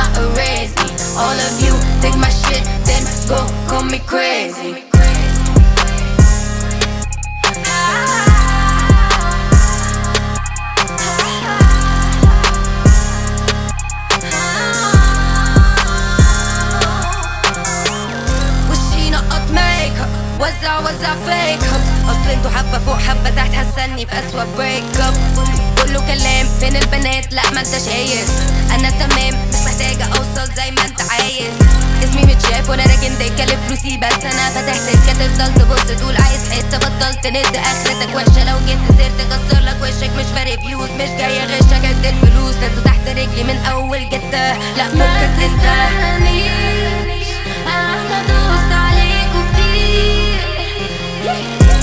not erase me All of you take my shit then go call me crazy وشي نقط ميك اب وزع وزع فيك اب اصل انتو حبه فوق حبه تحت حسني في اسوأ بريك اب كله كلام فين البنات لا ما انت شايف انا تمام مش محتاجه اوصل زي ما انت عايز اسمي متشاف وانا راجل ده كلف فلوسي بس انا فاتح سكه تفضل تبص تقول عايز حته بطل تند اخرتك وحشه لو جيت سيرت اكسر لك وشك مش فارق فيوز مش جاي اغشك قد الفلوس انتوا تحت رجلي من اول جته لا ممكن انت انا دوست عليكوا كتير